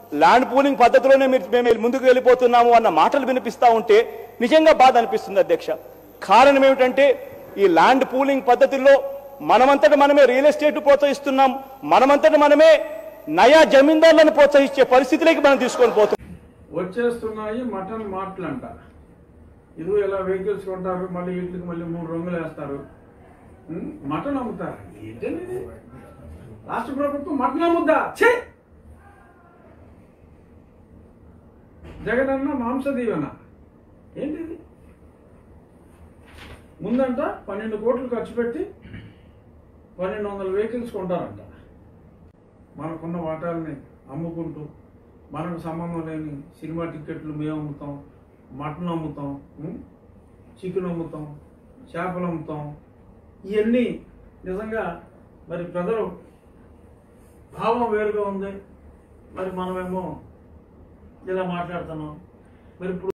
Land pooling పద్ధతిలోనే మీరు మేము ముందుకు వెళ్ళిపోతున్నాము అన్న మాటలు వినిపిస్తా ఉంటే నిజంగా బాధ అనిపిస్తుంది అధ్యక్ష కారణం ఏమిటంటే ఈ ల్యాండ్ పూలింగ్ పద్ధతిలో మనమంతట మనమే రియల్ ఎస్టేట్ ప్రోత్సహిస్తున్నాం మనమంతట మనమే నయా జమీందారులను ప్రోత్సహించే పరిస్థితిలోకి మనం తీసుకొని పోతున్నాం వచ్చేస్తున్నాయి మటన్ మార్ట్లు అంట ఇదిగో ఇలా వెహికల్స్ కొంటారు మళ్ళీ వీటికి మళ్ళీ మూడు రంగులు వేస్తారు ఉం? మటన్ అమ్ముతారు ఏంటండి ఇది? రాష్ట్ర ప్రభుత్వం మటన్ అమ్ముద్దా ఛే జగనన్న మాంస దీవెన ఏంటిది ముందంట పన్నెండు కోట్లు ఖర్చు పెట్టి పన్నెండు వందల వెహికల్స్ కొంటారంట మనకున్న వాటాలని అమ్ముకుంటూ మనకు సంబంధం లేని సినిమా టికెట్లు మేము అమ్ముతాం మటన్ అమ్ముతాం ఉం? చికెన్ అమ్ముతాం చేపలు అమ్ముతాం ఇవన్నీ నిజంగా మరి ప్రజలు భావం వేరుగా ఉంది మరి మనమేమో ఇలా మాట్లాడుతున్నాం మరి ఇప్పుడు